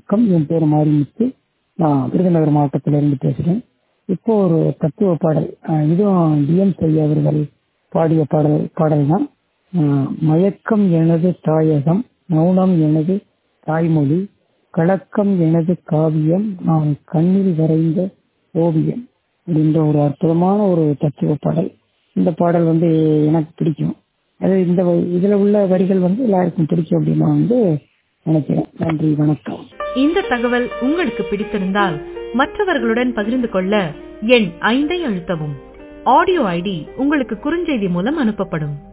வணக்கம் என் பேர் மாரிமுத்து நான் விருதுநகர் மாவட்டத்திலிருந்து பேசுகிறேன் இப்போ ஒரு தத்துவ பாடல் அஹ் இதுவும் டிஎம் ஐயா அவர்கள் பாடிய பாடல் பாடல் தான் அஹ் மயக்கம் எனது தாயகம் மௌனம் எனது தாய்மொழி கலக்கம் எனது காவியம் நான் கண்ணில் வரைந்த ஓவியம் அப்படின்ற ஒரு அற்புதமான ஒரு தத்துவ பாடல் இந்த பாடல் வந்து எனக்கு பிடிக்கும் அது இந்த வ- இதுல உள்ள வரிகள் வந்து எல்லாருக்கும் பிடிக்கும் அப்படின்னு நான் வந்து நினைக்கிறேன் நன்றி வணக்கம் இந்த தகவல் உங்களுக்கு பிடித்திருந்தால் மற்றவர்களுடன் பகிர்ந்து கொள்ள எண் ஐந்தை அழுத்தவும் ஆடியோ ஐடி உங்களுக்கு குறுஞ்செய்தி மூலம் அனுப்பப்படும்